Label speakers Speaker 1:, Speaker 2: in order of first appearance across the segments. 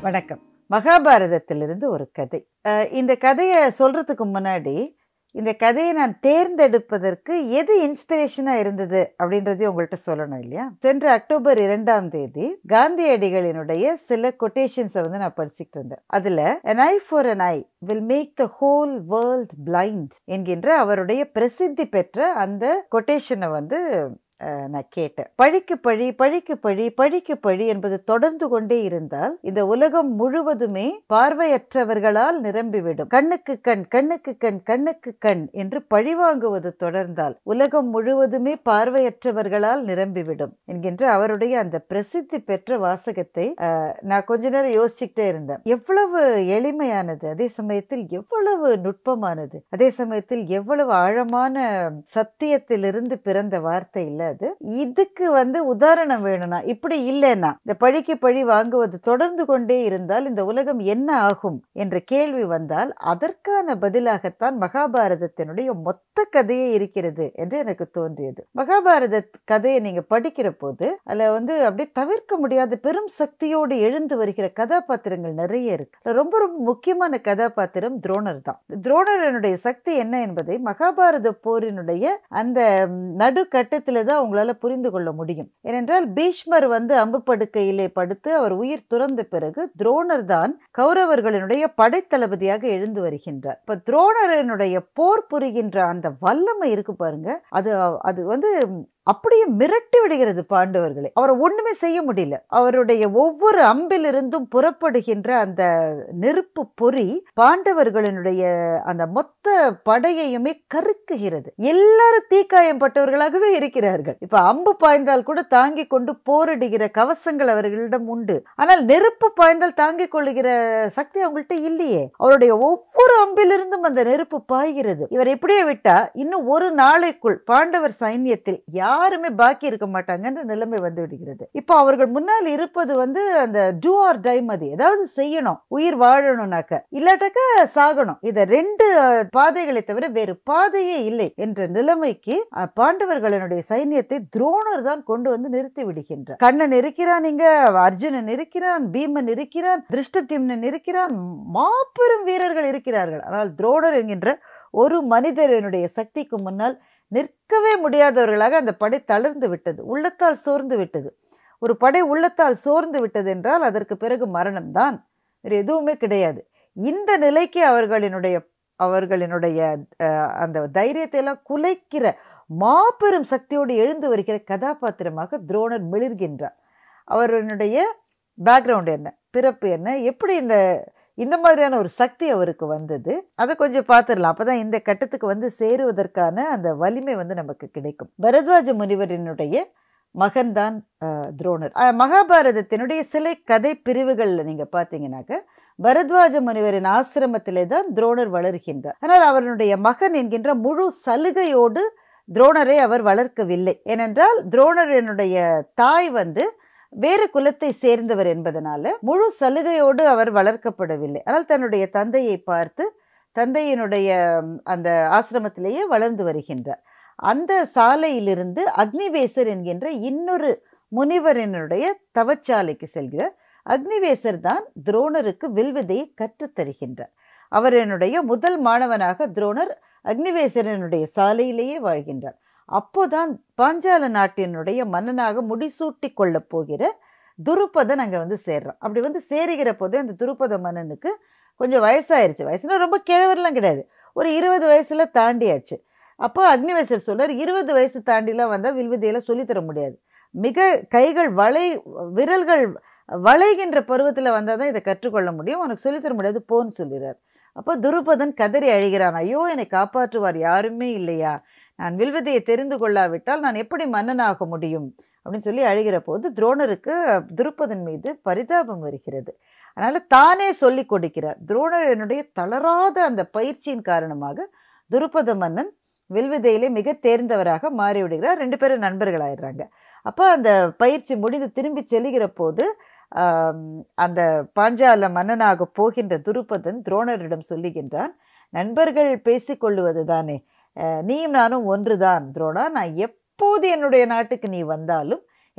Speaker 1: வணக்கம் மகாபாரதத்திலிருந்து ஒரு கதை அஹ் இந்த கதையை சொல்றதுக்கு முன்னாடி இந்த கதையை நான் தேர்ந்தெடுப்பதற்கு எது இன்ஸ்பிரேஷனா இருந்தது அப்படின்றதையும் உங்கள்கிட்ட சொல்லணும் இல்லையா சென்ற அக்டோபர் இரண்டாம் தேதி காந்தியடிகளினுடைய சில கொட்டேஷன்ஸை வந்து நான் படிச்சுட்டு இருந்தேன் அதுல an eye for an eye will make the whole world blind என்கின்ற அவருடைய பிரசித்தி பெற்ற அந்த கொட்டேஷனை வந்து அஹ், நான் கேட்டேன் பழிக்கு பழி பழிக்கு பழி பழிக்கு பழி என்பது தொடர்ந்து கொண்டே இருந்தால் இந்த உலகம் முழுவதுமே பார்வையற்றவர்களால் நிரம்பிவிடும் கண்ணுக்கு கண் கண்ணுக்கு கண் கண்ணுக்கு கண் என்று பழிவாங்குவது தொடர்ந்தால் உலகம் முழுவதுமே பார்வையற்றவர்களால் நிரம்பிவிடும் என்கின்ற அவருடைய அந்த பிரசித்தி பெற்ற வாசகத்தை அஹ், நான் கொஞ்ச நேரம் யோசிச்சுக்கிட்டே இருந்தேன் எவ்வளவு எளிமையானது அதே சமயத்தில் எவ்வளவு நுட்பமானது அதே சமயத்தில் எவ்வளவு ஆழமான சத்தியத்திலிருந்து பிறந்த வார்த்தை இல்ல அது இதுக்கு வந்து உதாரணம் வேணும்னா இப்படி இல்லைன்னா இந்த பழிக்கு பழி வாங்குவது தொடர்ந்து கொண்டே இருந்தால் இந்த உலகம் என்ன ஆகும் என்ற கேள்வி வந்தால் அதற்கான பதிலாகத்தான் மகாபாரதத்தினுடைய மொத்த கதையே இருக்கிறது என்று எனக்கு தோன்றியது மகாபாரத கதையை நீங்க படிக்கிற போது அதுல வந்து அப்படியே தவிர்க்க முடியாத பெரும் சக்தியோடு எழுந்து வருகிற கதாபாத்திரங்கள் நிறைய இருக்கு அதுல ரொம்ப ரொம்ப முக்கியமான கதாபாத்திரம் துரோணர் தான் துரோணரனுடைய சக்தி என்ன என்பதை மகாபாரத போரினுடைய அந்த ம், நடு கட்டத்துல தான் உங்களால புரிந்து கொள்ள முடியும் ஏனென்றால் பீஷ்மர் வந்து அம்பு படுக்கையிலே படுத்து அவர் உயிர் துறந்த பிறகு துரோணர் தான் கௌரவர்களினுடைய படைத்தளபதியாக எழுந்து வருகின்றார் இப்ப துரோணரனுடைய போர் புரிகின்ற அந்த வல்லமை இருக்கு பாருங்க அது அது வந்து அப்படியே மிரட்டி விடுகிறது பாண்டவர்களை அவரை ஒண்ணுமே செய்ய முடியல அவருடைய ஒவ்வொரு அம்பிலிருந்தும் புறப்படுகின்ற அந்த நெருப்பு பொறி பாண்டவர்களினுடைய அந்த மொத்த படையையுமே கருக்குகிறது எல்லாரும் தீக்காயம் பட்டவர்களாகவே இருக்கிறார்கள் இப்ப அம்பு பாய்ந்தால் கூட தாங்கி கொண்டு போரிடுகிற கவசங்கள் அவர்களிடம் உண்டு ஆனால் நெருப்பு பாய்ந்தால் தாங்கிக் கொள்ளுகிற சக்தி அவங்கள்ட்ட இல்லையே அவருடைய ஒவ்வொரு அம்பிலிருந்தும் அந்த நெருப்பு பாய்கிறது இவர் இப்படியே விட்டா இன்னும் ஒரு நாளைக்குள் பாண்டவர் சைன்யத்தில் யாருமே பாக்கி இருக்க மாட்டாங்கன்ற நிலைமை வந்து விடுகிறது இப்போ அவர்கள் முன்னால் இருப்பது வந்து அந்த டூ ஆர் டை மதி ஏதாவது செய்யணும் உயிர் வாழணும்னாக்க இல்லாட்டாக்க சாகணும் இத ரெண்டு அஹ், பாதைகளை தவிர வேறு பாதையே இல்லை என்ற நிலைமைக்கு அஹ், பாண்டவர்களினுடைய சைன்யத்தை துரோணர் தான் கொண்டு வந்து நிறுத்தி விடுகின்றார் கண்ணன் இருக்கிறான் இங்க அர்ஜுனன் இருக்கிறான் பீமன் இருக்கிறான் திருஷ்டத்யும்னன் இருக்கிறான் மாபெரும் வீரர்கள் இருக்கிறார்கள் ஆனால் துரோணர் என்கின்ற ஒரு மனிதனுடைய சக்திக்கு முன்னால் நிற்கவே முடியாதவர்களாக அந்த படை தளர்ந்து விட்டது உள்ளத்தால் சோர்ந்து விட்டது ஒரு படை உள்ளத்தால் சோர்ந்து விட்டது என்றால் அதற்கு பிறகு மரணம்தான் வேறு எதுவுமே கிடையாது இந்த நிலைக்கு அவர்களினுடைய அவர்களினுடைய அஹ், அந்த தைரியத்தை எல்லாம் குலைக்கிற மாபெரும் சக்தியோடு எழுந்து வருகிற கதாபாத்திரமாக துரோணர் மிளிர்கின்றார் அவருடைய பேக்ரவுண்ட் என்ன பிறப்பு என்ன எப்படி இந்த இந்த மாதிரியான ஒரு சக்தி அவருக்கு வந்தது அதை கொஞ்சம் பார்த்துடலாம் அப்பதான் இந்த கட்டத்துக்கு வந்து சேருவதற்கான அந்த வலிமை வந்து நமக்கு கிடைக்கும் பரத்வாஜ முனிவரினுடைய மகன்தான் அஹ், துரோணர் அஹ், மகாபாரதத்தினுடைய சில கதை பிரிவுகளில் நீங்க பார்த்தீங்கன்னாக்க பரத்வாஜ முனிவரின் ஆசிரமத்திலே தான் துரோணர் வளர்கின்றார் ஆனால் அவருடைய மகன் என்கின்ற முழு சலுகையோடு துரோணரை அவர் வளர்க்கவில்லை ஏனென்றால் துரோணரனுடைய தாய் வந்து வேறு குலத்தை சேர்ந்தவர் என்பதனால முழு சலுகையோடு அவர் வளர்க்கப்படவில்லை ஆனால் தன்னுடைய தந்தையை பார்த்து தந்தையினுடைய ம், அந்த ஆசிரமத்திலேயே வளர்ந்து வருகின்றார் அந்த சாலையிலிருந்து அக்னிவேசர் என்கின்ற இன்னொரு முனிவரினுடைய தவச்சாலைக்கு செல்கிறார் அக்னிவேசர் தான் துரோணருக்கு வில்விதையை கற்றுத் தருகின்றார் அவரனுடைய முதல் மாணவனாக துரோணர் அக்னிவேசரனுடைய சாலையிலேயே வாழ்கின்றார் அப்போதான் பாஞ்சால நாட்டினுடைய மன்னனாக முடிசூட்டி கொள்ளப் போகிற துருபதன் அங்கே வந்து சேர்றான் அப்படி வந்து சேருகிற போதே அந்த துருபத மன்னனுக்கு கொஞ்சம் வயசாயிருச்சு வயசுனா ரொம்ப கிழவரெலாம் கிடையாது ஒரு இருபது வயசுல தாண்டியாச்சு அப்போ அக்னிவேசர் சொல்றார் இருபது வயசு தாண்டிலாம் வந்தால் வில்வித்தையெல்லாம் சொல்லித்தர முடியாது மிக கைகள் வளை விரல்கள் வளைகின்ற பருவத்தில் வந்தால் தான் இதை கற்றுக்கொள்ள முடியும் உனக்கு சொல்லித்தர முடியாது போன்னு சொல்லிடுறார் அப்போ துருபதன் கதறி அழுகிறான் ஐயோ என்னை காப்பாற்றுவார் யாருமே இல்லையா நான் வில்வித்தையை தெரிந்து கொள்ளாவிட்டால் நான் எப்படி மன்னனாக முடியும் அப்படின்னு சொல்லி அழுகிற போது துரோணருக்கு துருப்பதன் மீது பரிதாபம் வருகிறது அதனால தானே சொல்லி கொடுக்கிறார் துரோணரனுடைய தளராத அந்த பயிற்சியின் காரணமாக துருப்பத மன்னன் வில்வித்தையிலே மிக தேர்ந்தவராக மாறிவிடுகிறார் ரெண்டு பேரும் நண்பர்களாயிடுறாங்க அப்போ அந்த பயிற்சி முடிந்து திரும்பி செல்லுகிற போது ஆம், அந்த பாஞ்சால மன்னனாக போகின்ற துருபதன் துரோணரிடம் சொல்லுகின்றான் நண்பர்கள் பேசிக்கொள்ளுவது தானே அஹ், நீயும் நானும் ஒன்றுதான் துரோணா நான் எப்போது என்னுடைய நாட்டுக்கு நீ வந்தாலும்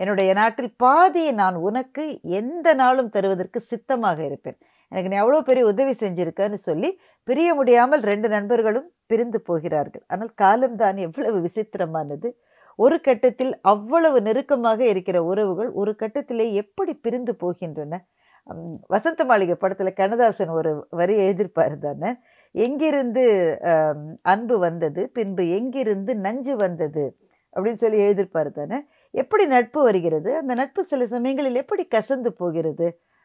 Speaker 1: என்னுடைய நாட்டில் பாதியை நான் உனக்கு எந்த நாளும் தருவதற்கு சித்தமாக இருப்பேன் எனக்கு நீ அவ்வளோ பெரிய உதவி செஞ்சிருக்கன்னு சொல்லி பிரிய முடியாமல் ரெண்டு நண்பர்களும் பிரிந்து போகிறார்கள் ஆனால் காலம்தான் எவ்வளவு விசித்திரமானது ஒரு கட்டத்தில் அவ்வளவு நெருக்கமாக இருக்கிற உறவுகள் ஒரு கட்டத்திலே எப்படி பிரிந்து போகின்றன உம், வசந்த மாளிகை படத்தில் கண்ணதாசன் ஒரு வரி எழுதியிருப்பார் தானே எங்கிருந்து ஆம், அன்பு வந்தது பின்பு எங்கிருந்து நஞ்சு வந்தது அப்படின்னு சொல்லி எழுதியிருப்பார் தானே எப்படி நட்பு வருகிறது அந்த நட்பு சில சமயங்களில் எப்படி கசந்து போகிறது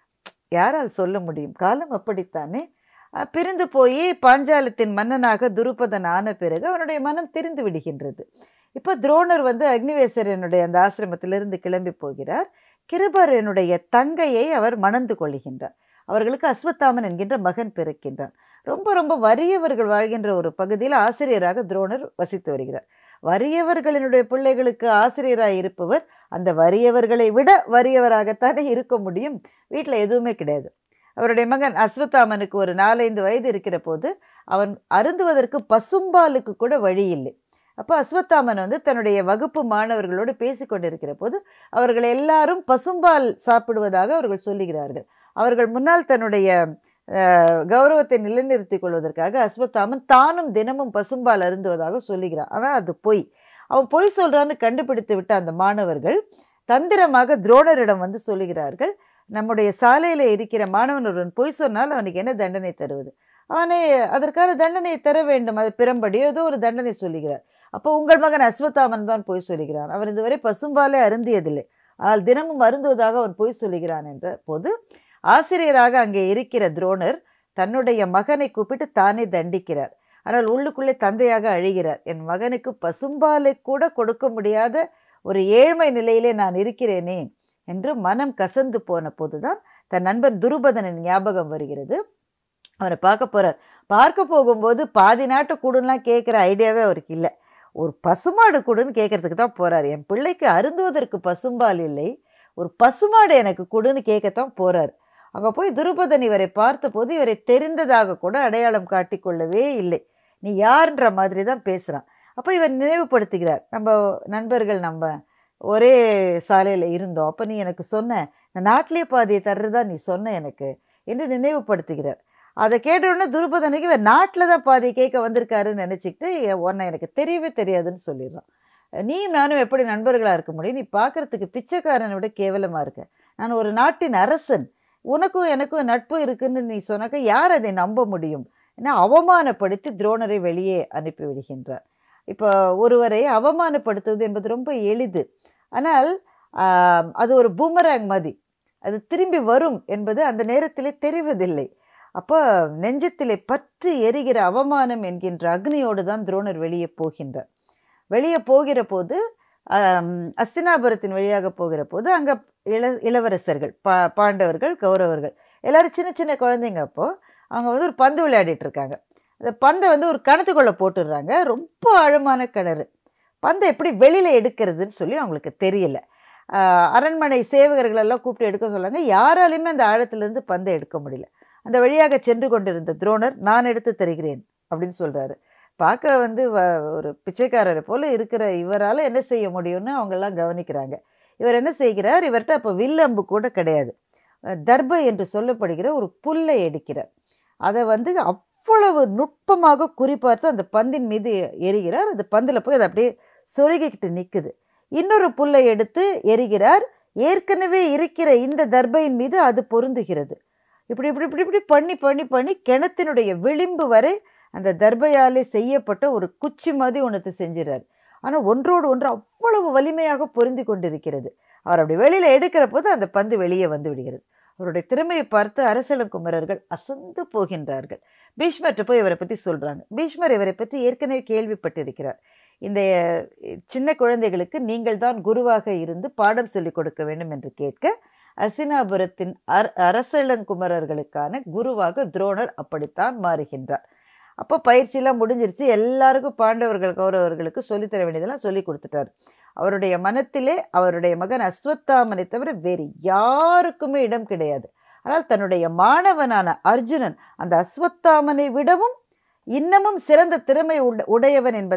Speaker 1: யாரால் சொல்ல முடியும் காலம் அப்படித்தானே அஹ், பிரிந்து போய் பாஞ்சாலத்தின் மன்னனாக துருபதன் ஆன பிறகு அவனுடைய மனம் தெரிந்து விடுகின்றது இப்போ துரோணர் வந்து அக்னிவேசரனுடைய அந்த ஆசிரமத்திலிருந்து கிளம்பி போகிறார் கிருபரனுடைய தங்கையை அவர் மணந்து கொள்கின்றார் அவர்களுக்கு அஸ்வத்தாமன் என்கின்ற மகன் பிறக்கின்றான் ரொம்ப ரொம்ப வறியவர்கள் வாழ்கின்ற ஒரு பகுதியில் ஆசிரியராக துரோணர் வசித்து வருகிறார் வறியவர்களினுடைய பிள்ளைகளுக்கு ஆசிரியராக இருப்பவர் அந்த வறியவர்களை விட வறியவராகத்தானே இருக்க முடியும் வீட்டில் எதுவுமே கிடையாது அவருடைய மகன் அஸ்வத்தாமனுக்கு ஒரு நாலைந்து வயது இருக்கிற போது அவன் அருந்துவதற்கு பசும்பாலுக்கு கூட வழி இல்லை அப்போ அஸ்வத்தாமன் வந்து தன்னுடைய வகுப்பு மாணவர்களோடு பேசிக்கொண்டிருக்கிற போது அவர்கள் எல்லாரும் பசும்பால் சாப்பிடுவதாக அவர்கள் சொல்லுகிறார்கள் அவர்கள் முன்னால் தன்னுடைய அஹ், கௌரவத்தை நிலைநிறுத்திக் கொள்வதற்காக அஸ்வத்தாமன் தானும் தினமும் பசும்பால் அருந்துவதாக சொல்லுகிறான் ஆனால் அது பொய் அவன் பொய் சொல்றான்னு கண்டுபிடித்து விட்ட அந்த மாணவர்கள் தந்திரமாக துரோணரிடம் வந்து சொல்லுகிறார்கள் நம்முடைய சாலையில் இருக்கிற மாணவன் ஒருவன் பொய் சொன்னால் அவனுக்கு என்ன தண்டனை தருவது அவனை அதற்கான தண்டனையை தர வேண்டும் அது பிறம்படியோ ஏதோ ஒரு தண்டனை சொல்லுகிறார் அப்போ உங்கள் மகன் அஸ்வத்தாமன் தான் பொய் சொல்லுகிறான் அவன் இதுவரை பசும்பாலே அருந்தியதில்லை ஆனால் தினமும் அருந்துவதாக அவன் பொய் சொல்லுகிறான் என்ற போது ஆசிரியராக அங்கே இருக்கிற துரோணர் தன்னுடைய மகனை கூப்பிட்டு தானே தண்டிக்கிறார் ஆனால் உள்ளுக்குள்ளே தந்தையாக அழுகிறார் என் மகனுக்கு பசும்பாலை கூட கொடுக்க முடியாத ஒரு ஏழ்மை நிலையிலே நான் இருக்கிறேனே என்று மனம் கசந்து போன போதுதான் தன் நண்பன் துருபதனின் ஞாபகம் வருகிறது அவரை பார்க்க போறார் பார்க்க போகும்போது பாதி நாட்டு கூடுலாம் கேட்குற ஐடியாவே அவருக்கு இல்லை ஒரு பசுமாடு கூடுன்னு கேட்கறதுக்கு தான் போறார் என் பிள்ளைக்கு அருந்துவதற்கு பசும்பால் இல்லை ஒரு பசுமாடு எனக்கு கொடுன்னு கேட்கத்தான் போறார் அங்கே போய் துருபதன் இவரை பார்த்தபோது இவரை தெரிந்ததாக கூட அடையாளம் காட்டிக்கொள்ளவே இல்லை நீ யார்ன்ற மாதிரி தான் பேசுகிறான் அப்போ இவர் நினைவுபடுத்துகிறார் நம்ம நண்பர்கள் நம்ம ஒரே சாலையில் இருந்தோம் அப்போ நீ எனக்கு சொன்ன நான் நாட்டிலேயே பாதியை தர்றதா நீ சொன்ன எனக்கு என்று நினைவுபடுத்துகிறார் அதை கேட்ட உடனே துருபதனுக்கு இவர் நாட்டில் தான் பாதி கேட்க வந்திருக்காருன்னு நினச்சிக்கிட்டு உன்னை எனக்கு தெரியவே தெரியாதுன்னு சொல்லிடுறான் நீயும் நானும் எப்படி நண்பர்களாக இருக்க முடியும் நீ பார்க்கறதுக்கு பிச்சைக்காரனை விட கேவலமாக இருக்க நான் ஒரு நாட்டின் அரசன் உனக்கும் எனக்கும் நட்பு இருக்குன்னு நீ சொன்னாக்க யார் அதை நம்ப முடியும் ஏன்னா அவமானப்படுத்தி துரோணரை வெளியே அனுப்பி விடுகின்றார் இப்போ ஒருவரை அவமானப்படுத்துவது என்பது ரொம்ப எளிது ஆனால் ஆம், அது ஒரு பூமராங் மாதிரி அது திரும்பி வரும் என்பது அந்த நேரத்திலே தெரிவதில்லை அப்போ நெஞ்சத்திலே பற்று எரிகிற அவமானம் என்கின்ற அக்னியோடு தான் துரோணர் வெளியே போகின்றார் வெளியே போகிற போது ஆம், அஸ்தினாபுரத்தின் வழியாக போகிற போது அங்கே இள இளவரசர்கள் பா பாண்டவர்கள் கௌரவர்கள் எல்லாரும் சின்ன சின்ன குழந்தைங்க அப்போ அவங்க வந்து ஒரு பந்து விளையாடிட்டு இருக்காங்க அந்த பந்தை வந்து ஒரு கிணத்துக்குள்ளே போட்டுடுறாங்க ரொம்ப ஆழமான கிணறு பந்தை எப்படி வெளியில் எடுக்கிறதுன்னு சொல்லி அவங்களுக்கு தெரியல ஆஹ் அரண்மனை சேவகர்கள் எல்லாம் கூப்பிட்டு எடுக்க சொல்லாங்க யாராலையுமே அந்த ஆழத்திலிருந்து பந்தை எடுக்க முடியல அந்த வழியாக சென்று கொண்டிருந்த துரோணர் நான் எடுத்து தருகிறேன் அப்படின்னு சொல்கிறாரு பார்க்க வந்து வ- ஒரு பிச்சைக்காரரை போல இருக்கிற இவரால் என்ன செய்ய முடியும்னு அவங்கெல்லாம் கவனிக்கிறாங்க இவர் என்ன செய்கிறார் இவர்கிட்ட அப்போ வில்லம்பு கூட கிடையாது அஹ் தர்பை என்று சொல்லப்படுகிற ஒரு புல்லை எடுக்கிறார் அதை வந்து அவ்வளவு நுட்பமாக குறிப்பார்த்து அந்த பந்தின் மீது எரிகிறார் அந்த பந்தில் போய் அது அப்படியே சொருகிக்கிட்டு நிற்குது இன்னொரு புல்லை எடுத்து எரிகிறார் ஏற்கனவே இருக்கிற இந்த தர்பையின் மீது அது பொருந்துகிறது இப்படி இப்படி இப்படி இப்படி பண்ணி பண்ணி பண்ணி கிணத்தினுடைய விளிம்பு வரை அந்த தர்பையாலே செய்யப்பட்ட ஒரு குச்சி மாதிரி ஒன்றத்தை செஞ்சிறார் ஆனால் ஒன்றோடு ஒன்று அவ்வளவு வலிமையாக பொருந்தி கொண்டிருக்கிறது அவர் அப்படி வெளியில் எடுக்கிற போது அந்த பந்து வெளியே வந்து விடுகிறது அவருடைய திறமையை பார்த்து அரசலங்குமரர்கள் அசந்து போகின்றார்கள் பீஷ்மர்கிட்ட போய் இவரை பற்றி சொல்கிறாங்க பீஷ்மர் இவரை பற்றி ஏற்கனவே கேள்விப்பட்டிருக்கிறார் இந்த அஹ், சின்ன குழந்தைகளுக்கு நீங்கள் தான் குருவாக இருந்து பாடம் சொல்லிக் கொடுக்க வேண்டும் என்று கேட்க அசினாபுரத்தின் அர அரசலங்குமரர்களுக்கான குருவாக துரோணர் அப்படித்தான் மாறுகின்றார் அப்போ பயிற்சியெல்லாம் முடிஞ்சிருச்சு எல்லாருக்கும் பாண்டவர்கள் கௌரவர்களுக்கு சொல்லித்தர வேண்டியதெல்லாம் சொல்லி கொடுத்துட்டார் அவருடைய மனத்திலே அவருடைய மகன் அஸ்வத்தாமனை தவிர வேறு யாருக்குமே இடம் கிடையாது ஆனால் தன்னுடைய மாணவனான அர்ஜுனன் அந்த அஸ்வத்தாமனை விடவும் இன்னமும் சிறந்த திறமை உட- உடையவன் என்பதை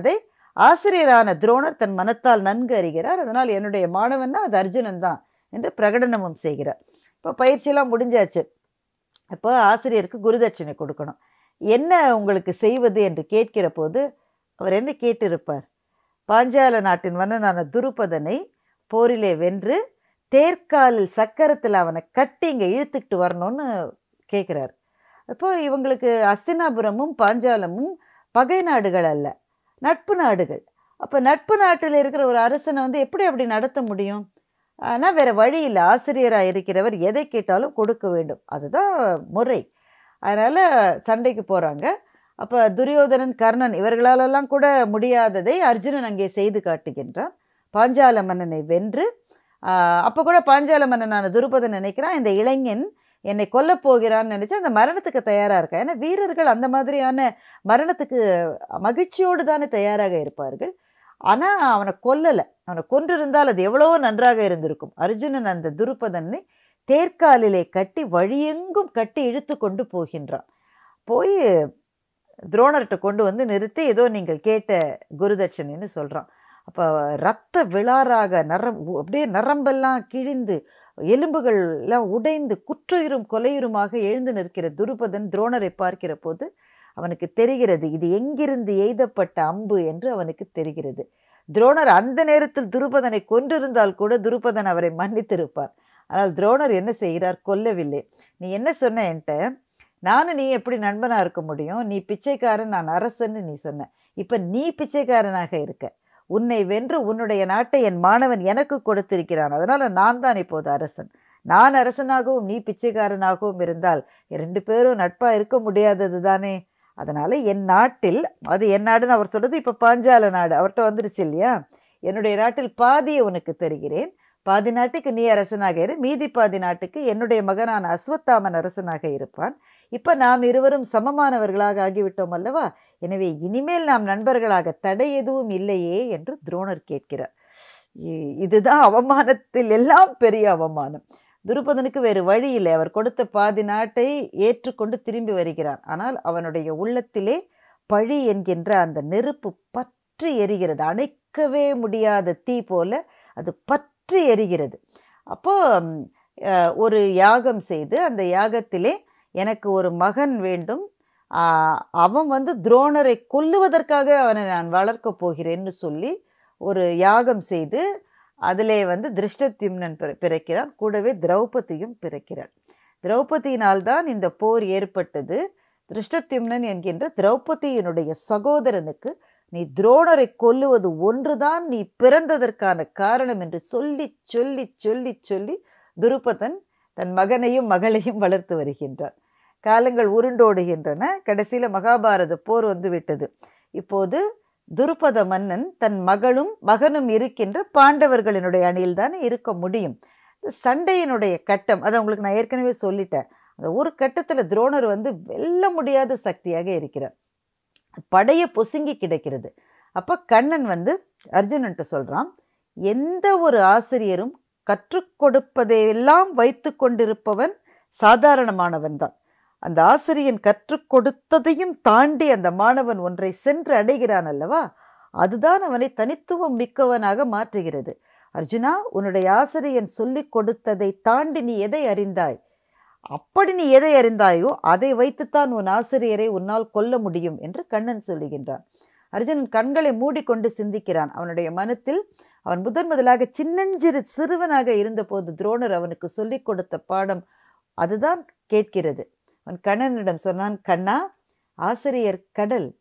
Speaker 1: ஆசிரியரான துரோணர் தன் மனத்தால் நன்கு அறிகிறார் அதனால் என்னுடைய மாணவன்னா அது அர்ஜுனன் தான் என்று பிரகடனமும் செய்கிறார் இப்போ பயிற்சியெல்லாம் முடிஞ்சாச்சு இப்போ ஆசிரியருக்கு குருதட்சணை கொடுக்கணும் என்ன உங்களுக்கு செய்வது என்று கேட்கிற போது அவர் என்ன கேட்டிருப்பார் பாஞ்சால நாட்டின் மன்னனான துருபதனை போரிலே வென்று தேர்காலில் சக்கரத்தில் அவனை கட்டி இங்கே இழுத்துக்கிட்டு வரணும்னு கேட்குறாரு இப்போ இவங்களுக்கு அஸ்தினாபுரமும் பாஞ்சாலமும் பகை நாடுகள் அல்ல நட்பு நாடுகள் அப்போ நட்பு நாட்டில் இருக்கிற ஒரு அரசனை வந்து எப்படி அப்படி நடத்த முடியும் ஆனால் வேறு வழி இல்லை ஆசிரியராக இருக்கிறவர் எதை கேட்டாலும் கொடுக்க வேண்டும் அதுதான் முறை அதனால் சண்டைக்கு போகிறாங்க அப்போ துரியோதனன் கர்ணன் இவர்களாலெல்லாம் கூட முடியாததை அர்ஜுனன் அங்கே செய்து காட்டுகின்றான் பாஞ்சால மன்னனை வென்று அப்போ கூட பாஞ்சால மன்னனான துருபதன் நினைக்கிறான் இந்த இளைஞன் என்னை கொல்லப் போகிறான்னு நினச்சி அந்த மரணத்துக்கு தயாராக இருக்கா ஏன்னா வீரர்கள் அந்த மாதிரியான மரணத்துக்கு மகிழ்ச்சியோடு தானே தயாராக இருப்பார்கள் ஆனால் அவனை கொல்லலை அவனை கொன்றிருந்தால் அது எவ்வளவோ நன்றாக இருந்திருக்கும் அர்ஜுனன் அந்த துருபதனை தேர்காலிலே கட்டி வழியெங்கும் கட்டி இழுத்து கொண்டு போகின்றான் போய் துரோணர்கிட்ட கொண்டு வந்து நிறுத்தி ஏதோ நீங்கள் கேட்ட குருதட்சணைன்னு சொல்கிறான் அப்போ ரத்த விழாராக நரம் அப்படியே நரம்பெல்லாம் கிழிந்து எலும்புகள் எல்லாம் உடைந்து குற்றுயிரும் கொலையுருமாக எழுந்து நிற்கிற துருபதன் துரோணரை பார்க்கிற போது அவனுக்கு தெரிகிறது இது எங்கிருந்து எய்தப்பட்ட அம்பு என்று அவனுக்கு தெரிகிறது துரோணர் அந்த நேரத்தில் துருபதனை கொன்றிருந்தால் கூட துருபதன் அவரை மன்னித்திருப்பார் ஆனால் துரோணர் என்ன செய்கிறார் கொல்லவில்லை நீ என்ன சொன்ன என்கிட்ட நானும் நீ எப்படி நண்பனாக இருக்க முடியும் நீ பிச்சைக்காரன் நான் அரசன்னு நீ சொன்ன இப்போ நீ பிச்சைக்காரனாக இருக்க உன்னை வென்று உன்னுடைய நாட்டை என் மாணவன் எனக்கு கொடுத்திருக்கிறான் அதனால் நான் தான் இப்போது அரசன் நான் அரசனாகவும் நீ பிச்சைக்காரனாகவும் இருந்தால் ரெண்டு பேரும் நட்பாக இருக்க முடியாதது தானே அதனால் என் நாட்டில் அது என் நாடுன்னு அவர் சொல்கிறது இப்போ பாஞ்சால நாடு அவர்கிட்ட வந்துருச்சு இல்லையா என்னுடைய நாட்டில் பாதியை உனக்கு தருகிறேன் பாதி நாட்டுக்கு நீ அரசனாக இரு மீதி பாதி நாட்டுக்கு என்னுடைய மகனான அஸ்வத்தாமன் அரசனாக இருப்பான் இப்போ நாம் இருவரும் சமமானவர்களாக ஆகிவிட்டோம் அல்லவா எனவே இனிமேல் நாம் நண்பர்களாக தடை எதுவும் இல்லையே என்று துரோணர் கேட்கிறார் இதுதான் அவமானத்தில் எல்லாம் பெரிய அவமானம் துருபதனுக்கு வேறு வழி இல்லை அவர் கொடுத்த பாதி நாட்டை ஏற்றுக்கொண்டு திரும்பி வருகிறான் ஆனால் அவனுடைய உள்ளத்திலே பழி என்கின்ற அந்த நெருப்பு பற்றி எரிகிறது அணைக்கவே முடியாத தீ போல அது பற்றி எரிகிறது அப்போ ஒரு யாகம் செய்து அந்த யாகத்திலே எனக்கு ஒரு மகன் வேண்டும் அவன் வந்து துரோணரை கொல்லுவதற்காக அவனை நான் வளர்க்கப் போகிறேன்னு சொல்லி ஒரு யாகம் செய்து அதிலே வந்து திருஷ்டத்யும்னன் பிறக்கிறான் கூடவே திரௌபதியும் பிறக்கிறாள் திரௌபதியினால்தான் இந்த போர் ஏற்பட்டது திருஷ்டத்யும்னன் என்கின்ற திரௌபதியினுடைய சகோதரனுக்கு நீ துரோணரை கொல்லுவது ஒன்றுதான் நீ பிறந்ததற்கான காரணம் என்று சொல்லி சொல்லி சொல்லி சொல்லி துருபதன் தன் மகனையும் மகளையும் வளர்த்து வருகின்றான் காலங்கள் உருண்டோடுகின்றன கடைசியில் மகாபாரத போர் வந்து விட்டது இப்போது துருபத மன்னன் தன் மகளும் மகனும் இருக்கின்ற பாண்டவர்களினுடைய அணியில் தானே இருக்க முடியும் சண்டையினுடைய கட்டம் அதை உங்களுக்கு நான் ஏற்கனவே சொல்லிட்டேன் அந்த ஒரு கட்டத்தில் துரோணர் வந்து வெல்ல முடியாத சக்தியாக இருக்கிறார் படைய பொசுங்கி கிடைக்கிறது அப்போ கண்ணன் வந்து அர்ஜுனன்ட்ட சொல்கிறான் எந்த ஒரு ஆசிரியரும் கற்றுக் கொடுப்பதையெல்லாம் வைத்து கொண்டிருப்பவன் சாதாரணமானவன் தான் அந்த ஆசிரியன் கற்றுக் கொடுத்ததையும் தாண்டி அந்த மாணவன் ஒன்றை சென்று அடைகிறான் அல்லவா அதுதான் அவனை தனித்துவம் மிக்கவனாக மாற்றுகிறது அர்ஜுனா உன்னுடைய ஆசிரியன் சொல்லிக் கொடுத்ததை தாண்டி நீ எதை அறிந்தாய் அப்படி நீ எதை அறிந்தாயோ அதை வைத்துத்தான் உன் ஆசிரியரை உன்னால் கொல்ல முடியும் என்று கண்ணன் சொல்லுகின்றான் அர்ஜுனன் கண்களை மூடிக்கொண்டு சிந்திக்கிறான் அவனுடைய மனத்தில் அவன் முதன் முதலாக சின்னஞ்சிறு சிறுவனாக இருந்தபோது துரோணர் அவனுக்கு சொல்லிக் கொடுத்த பாடம் அதுதான் கேட்கிறது அவன் கண்ணனிடம் சொன்னான் கண்ணா ஆசிரியர் கடல்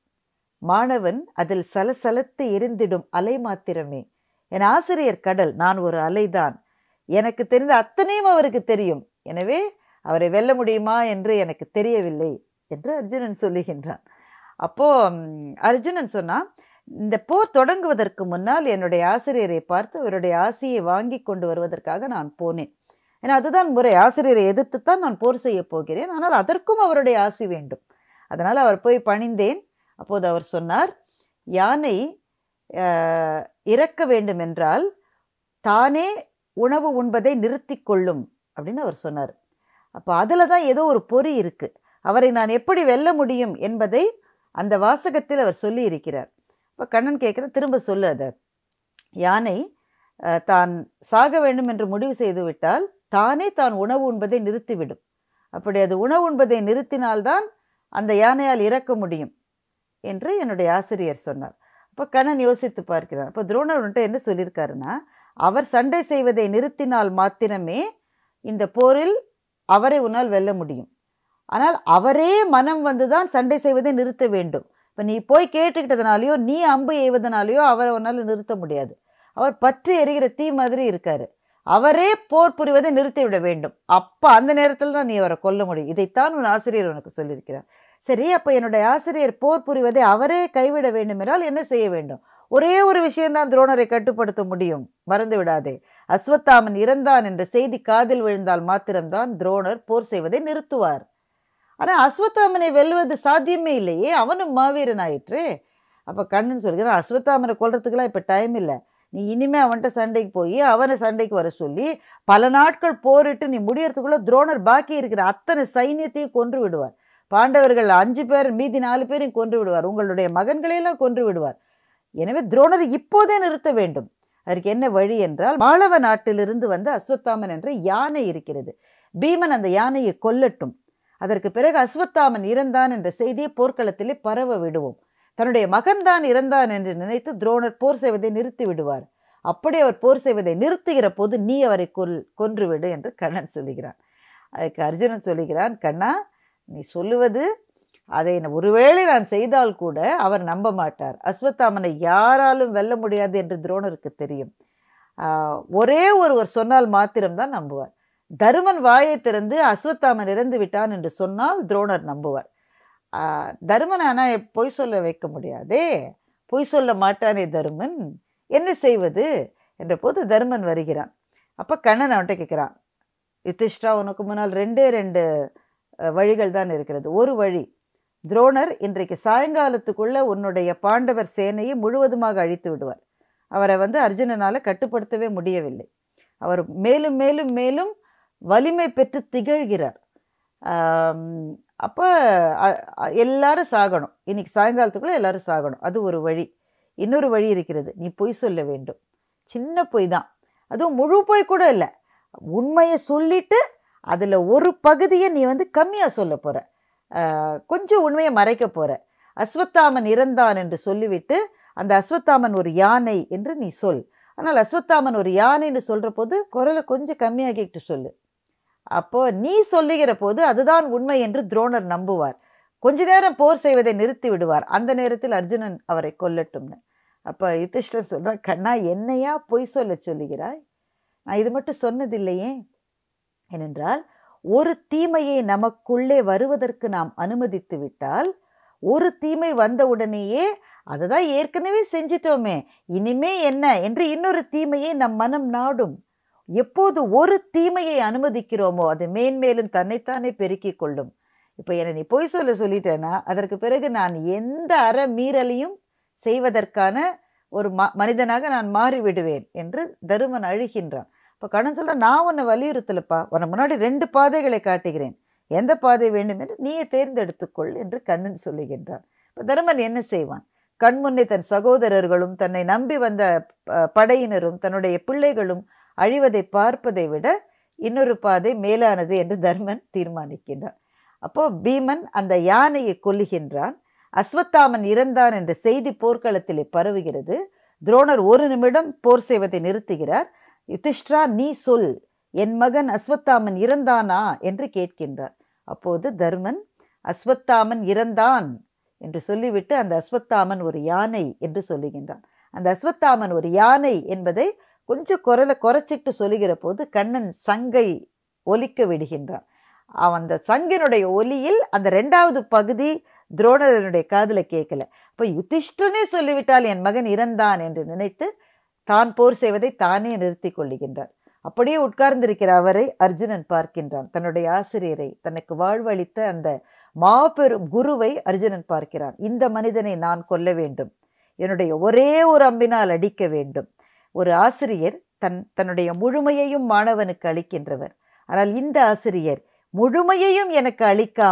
Speaker 1: மாணவன் அதில் சலசலத்து எரிந்திடும் அலை மாத்திரமே என் ஆசிரியர் கடல் நான் ஒரு அலைதான் எனக்கு தெரிந்த அத்தனையும் அவருக்கு தெரியும் எனவே அவரை வெல்ல முடியுமா என்று எனக்கு தெரியவில்லை என்று அர்ஜுனன் சொல்லுகின்றான் அப்போ அர்ஜுனன் சொன்னான் இந்த போர் தொடங்குவதற்கு முன்னால் என்னுடைய ஆசிரியரை பார்த்து அவருடைய ஆசையை வாங்கி கொண்டு வருவதற்காக நான் போனேன் ஏன்னா அதுதான் முறை ஆசிரியரை எதிர்த்துத்தான் நான் போர் செய்ய போகிறேன் ஆனால் அதற்கும் அவருடைய ஆசை வேண்டும் அதனால் அவர் போய் பணிந்தேன் அப்போது அவர் சொன்னார் யானை இறக்க வேண்டும் என்றால் தானே உணவு உண்பதை நிறுத்தி கொள்ளும் அப்படின்னு அவர் சொன்னார் அப்போ அதில் தான் ஏதோ ஒரு பொறி இருக்குது அவரை நான் எப்படி வெல்ல முடியும் என்பதை அந்த வாசகத்தில் அவர் சொல்லி இருக்கிறார் இப்போ கண்ணன் கேட்குற திரும்ப சொல்லு அதை யானை அஹ், தான் சாக வேண்டும் என்று முடிவு செய்து விட்டால் தானே தான் உணவு உண்பதை நிறுத்திவிடும் அப்படி அது உணவு உண்பதை நிறுத்தினால்தான் அந்த யானையால் இறக்க முடியும் என்று என்னுடைய ஆசிரியர் சொன்னார் அப்போ கண்ணன் யோசித்து பார்க்கிறார் அப்போ துரோணர் வந்துட்டு என்ன சொல்லியிருக்காருன்னா அவர் சண்டை செய்வதை நிறுத்தினால் மாத்திரமே இந்த போரில் அவரை உன்னால் வெல்ல முடியும் ஆனால் அவரே மனம் வந்து தான் சண்டை செய்வதை நிறுத்த வேண்டும் இப்போ நீ போய் கேட்டுக்கிட்டதுனாலையோ நீ அம்பு எய்வதனாலையோ அவரை உன்னால் நிறுத்த முடியாது அவர் பற்றி எரிகிற தீ மாதிரி இருக்காரு அவரே போர் புரிவதை நிறுத்திவிட வேண்டும் அப்போ அந்த நேரத்தில் தான் நீ அவரை கொல்ல முடியும் இதைத்தான் உன் ஆசிரியர் உனக்கு சொல்லியிருக்கிறார் சரி அப்போ என்னுடைய ஆசிரியர் போர் புரிவதை அவரே கைவிட வேண்டும் என்றால் என்ன செய்ய வேண்டும் ஒரே ஒரு விஷயம்தான் துரோணரை கட்டுப்படுத்த முடியும் மறந்து விடாதே அஸ்வத்தாமன் இறந்தான் என்ற செய்தி காதில் விழுந்தால் மாத்திரம்தான் துரோணர் போர் செய்வதை நிறுத்துவார் ஆனால் அஸ்வத்தாமனை வெல்வது சாத்தியமே இல்லையே அவனும் மாவீரன் ஆயிற்று அப்போ கண்ணன் சொல்கிறான் அஸ்வத்தாமனை கொல்றதுக்கெல்லாம் இப்போ டைம் இல்லை நீ இனிமே அவன்கிட்ட சண்டைக்கு போய் அவனை சண்டைக்கு வர சொல்லி பல நாட்கள் போரிட்டு நீ முடியறதுக்குள்ள துரோணர் பாக்கி இருக்கிற அத்தனை சைன்யத்தையும் கொன்று விடுவார் பாண்டவர்கள் அஞ்சு பேர் மீதி நாலு பேரையும் கொன்று விடுவார் உங்களுடைய மகன்களையெல்லாம் கொன்று விடுவார் எனவே துரோணரை இப்போதே நிறுத்த வேண்டும் அதற்கு என்ன வழி என்றால் மாளவ நாட்டிலிருந்து வந்த அஸ்வத்தாமன் என்ற யானை இருக்கிறது பீமன் அந்த யானையை கொல்லட்டும் அதற்கு பிறகு அஸ்வத்தாமன் இறந்தான் என்ற செய்தியை போர்க்களத்திலே பரவ விடுவோம் தன்னுடைய மகன்தான் இறந்தான் என்று நினைத்து துரோணர் போர் செய்வதை நிறுத்தி விடுவார் அப்படி அவர் போர் செய்வதை நிறுத்துகிற போது நீ அவரை கொல் கொன்றுவிடு என்று கண்ணன் சொல்லுகிறான் அதுக்கு அர்ஜுனன் சொல்லுகிறான் கண்ணா நீ சொல்லுவது அதை நான் ஒருவேளை நான் செய்தால் கூட அவர் நம்ப மாட்டார் அஸ்வத்தாமனை யாராலும் வெல்ல முடியாது என்று துரோணருக்கு தெரியும் ஆஹ், ஒரே ஒருவர் சொன்னால் மாத்திரம்தான் நம்புவார் தருமன் வாயை திறந்து அஸ்வத்தாமன் இறந்து விட்டான் என்று சொன்னால் துரோணர் நம்புவார் ஆஹ், தருமன் ஆனால் பொய் சொல்ல வைக்க முடியாதே பொய் சொல்ல மாட்டானே தருமன் என்ன செய்வது என்ற போது தருமன் வருகிறான் அப்போ கண்ணன் அவன்கிட்ட கேட்குறான் யுதிஷ்டா உனக்கு முன்னால் ரெண்டே ரெண்டு அஹ், வழிகள் தான் இருக்கிறது ஒரு வழி துரோணர் இன்றைக்கு சாயங்காலத்துக்குள்ள உன்னுடைய பாண்டவர் சேனையை முழுவதுமாக அழித்து விடுவார் அவரை வந்து அர்ஜுனனால் கட்டுப்படுத்தவே முடியவில்லை அவர் மேலும் மேலும் மேலும் வலிமை பெற்று திகழ்கிறார் அப்போ எல்லாரும் சாகணும் இன்னைக்கு சாயங்காலத்துக்குள்ளே எல்லாரும் சாகணும் அது ஒரு வழி இன்னொரு வழி இருக்கிறது நீ பொய் சொல்ல வேண்டும் சின்ன பொய் தான் அதுவும் முழு பொய் கூட இல்லை உண்மையை சொல்லிட்டு அதில் ஒரு பகுதியை நீ வந்து கம்மியாக சொல்ல போகிற கொஞ்சம் உண்மையை மறைக்க போகிற அஸ்வத்தாமன் இறந்தான் என்று சொல்லிவிட்டு அந்த அஸ்வத்தாமன் ஒரு யானை என்று நீ சொல் ஆனால் அஸ்வத்தாமன் ஒரு யானைன்னு சொல்கிற போது குரலை கொஞ்சம் கம்மியாக்கிட்டு சொல்லு அப்போ நீ சொல்லுகிற போது அதுதான் உண்மை என்று துரோணர் நம்புவார் கொஞ்ச நேரம் போர் செய்வதை நிறுத்தி விடுவார் அந்த நேரத்தில் அர்ஜுனன் அவரை கொல்லட்டும்னு அப்போ யுதிஷ்டன் சொல்கிறான் கண்ணா என்னையா பொய் சொல்ல சொல்லுகிறாய் நான் இது மட்டும் சொன்னதில்லையே ஏனென்றால் ஒரு தீமையை நமக்குள்ளே வருவதற்கு நாம் அனுமதித்து விட்டால் ஒரு தீமை வந்தவுடனேயே அதை தான் ஏற்கனவே செஞ்சிட்டோமே இனிமே என்ன என்று இன்னொரு தீமையை நம் மனம் நாடும் எப்போது ஒரு தீமையை அனுமதிக்கிறோமோ அது மேன்மேலும் தன்னைத்தானே பெருக்கிக் கொள்ளும் இப்போ என்னை நீ பொய் சொல்ல சொல்லிட்டேன்னா அதற்கு பிறகு நான் எந்த அற மீறலையும் செய்வதற்கான ஒரு ம மனிதனாக நான் மாறிவிடுவேன் என்று தருமன் அழுகின்றான் இப்போ கண்ணன் சொல்கிறான் நான் உன்னை வலியுறுத்தலப்பா உன்னை முன்னாடி ரெண்டு பாதைகளை காட்டுகிறேன் எந்த பாதை வேண்டும் என்று நீயே தேர்ந்தெடுத்துக்கொள் என்று கண்ணன் சொல்லுகின்றான் இப்போ தருமன் என்ன செய்வான் கண் முன்னே தன் சகோதரர்களும் தன்னை நம்பி வந்த படையினரும் தன்னுடைய பிள்ளைகளும் அழிவதை பார்ப்பதை விட இன்னொரு பாதை மேலானது என்று தர்மன் தீர்மானிக்கின்றான் அப்போ பீமன் அந்த யானையை கொல்லுகின்றான் அஸ்வத்தாமன் இறந்தான் என்ற செய்தி போர்க்களத்திலே பரவுகிறது துரோணர் ஒரு நிமிடம் போர் செய்வதை நிறுத்துகிறார் யுதிஷ்டிரா நீ சொல் என் மகன் அஸ்வத்தாமன் இறந்தானா என்று கேட்கின்றார் அப்போது தர்மன் அஸ்வத்தாமன் இறந்தான் என்று சொல்லிவிட்டு அந்த அஸ்வத்தாமன் ஒரு யானை என்று சொல்லுகின்றான் அந்த அஸ்வத்தாமன் ஒரு யானை என்பதை கொஞ்சம் குரலை குறைச்சிட்டு சொல்லுகிற போது கண்ணன் சங்கை ஒலிக்க விடுகின்றான் அவன் அந்த சங்கினுடைய ஒலியில் அந்த ரெண்டாவது பகுதி துரோணரனுடைய காதில் கேட்கல இப்போ யுதிஷ்டனே சொல்லிவிட்டால் என் மகன் இறந்தான் என்று நினைத்து தான் போர் செய்வதை தானே நிறுத்தி கொள்ளுகின்றார் அப்படியே உட்கார்ந்திருக்கிற அவரை அர்ஜுனன் பார்க்கின்றான் தன்னுடைய ஆசிரியரை தனக்கு வாழ்வளித்த அந்த மாபெரும் குருவை அர்ஜுனன் பார்க்கிறான் இந்த மனிதனை நான் கொல்ல வேண்டும் என்னுடைய ஒரே ஒரு அம்பினால் அடிக்க வேண்டும் ஒரு ஆசிரியர் தன் தன்னுடைய முழுமையையும் மாணவனுக்கு அளிக்கின்றவர் ஆனால் இந்த ஆசிரியர் முழுமையையும் எனக்கு அளிக்காமல்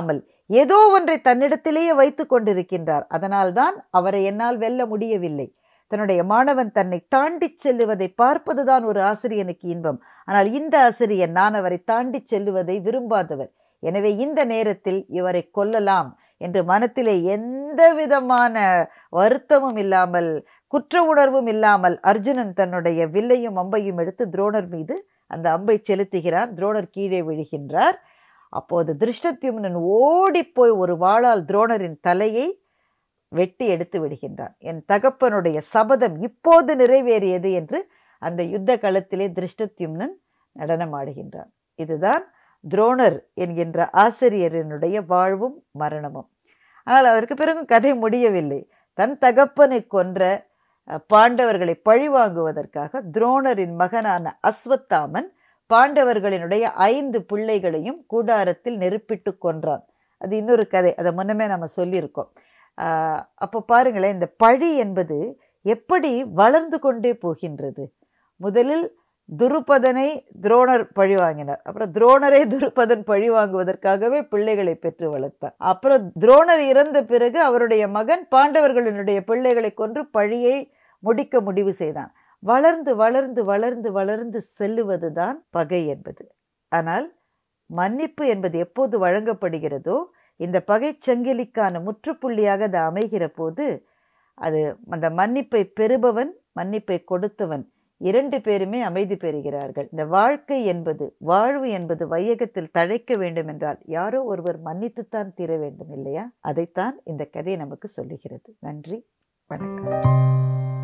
Speaker 1: ஏதோ ஒன்றை தன்னிடத்திலேயே வைத்து கொண்டிருக்கின்றார் அதனால்தான் அவரை என்னால் வெல்ல முடியவில்லை தன்னுடைய மாணவன் தன்னை தாண்டி செல்லுவதை பார்ப்பதுதான் ஒரு ஆசிரியனுக்கு இன்பம் ஆனால் இந்த ஆசிரியர் நான் அவரை தாண்டி செல்லுவதை விரும்பாதவர் எனவே இந்த நேரத்தில் இவரை கொல்லலாம் என்று மனத்திலே எந்த விதமான வருத்தமும் இல்லாமல் குற்ற உணர்வும் இல்லாமல் அர்ஜுனன் தன்னுடைய வில்லையும் அம்பையும் எடுத்து துரோணர் மீது அந்த அம்பை செலுத்துகிறான் துரோணர் கீழே விழுகின்றார் அப்போது திருஷ்டத்யும்னன் ஓடிப்போய் ஒரு வாளால் துரோணரின் தலையை வெட்டி எடுத்து விடுகின்றான் என் தகப்பனுடைய சபதம் இப்போது நிறைவேறியது என்று அந்த யுத்த களத்திலே திருஷ்டத்யும்னன் நடனமாடுகின்றான் இதுதான் துரோணர் என்கின்ற ஆசிரியரினுடைய வாழ்வும் மரணமும் ஆனால் அதற்கு பிறகு கதை முடியவில்லை தன் தகப்பனை கொன்ற பாண்டவர்களை பழிவாங்குவதற்காக துரோணரின் மகனான அஸ்வத்தாமன் பாண்டவர்களினுடைய ஐந்து பிள்ளைகளையும் கூடாரத்தில் நெருப்பிட்டு கொன்றான் அது இன்னொரு கதை அதை முன்னமே நம்ம சொல்லியிருக்கோம் அப்போ பாருங்களேன் இந்த பழி என்பது எப்படி வளர்ந்து கொண்டே போகின்றது முதலில் துருபதனை துரோணர் பழி வாங்கினார் அப்புறம் துரோணரை துருபதன் பழி வாங்குவதற்காகவே பிள்ளைகளை பெற்று வளர்த்தார் அப்புறம் துரோணர் இறந்த பிறகு அவருடைய மகன் பாண்டவர்களினுடைய பிள்ளைகளை கொன்று பழியை முடிக்க முடிவு செய்தான் வளர்ந்து வளர்ந்து வளர்ந்து வளர்ந்து செல்லுவது தான் பகை என்பது ஆனால் மன்னிப்பு என்பது எப்போது வழங்கப்படுகிறதோ இந்த பகை சங்கிலிக்கான முற்றுப்புள்ளியாக அது அமைகிற போது அது அந்த மன்னிப்பை பெறுபவன் மன்னிப்பை கொடுத்தவன் இரண்டு பேருமே அமைதி பெறுகிறார்கள் இந்த வாழ்க்கை என்பது வாழ்வு என்பது வையகத்தில் தழைக்க வேண்டும் என்றால் யாரோ ஒருவர் மன்னித்துத்தான் தீர வேண்டும் இல்லையா அதைத்தான் இந்த கதை நமக்கு சொல்லுகிறது நன்றி வணக்கம்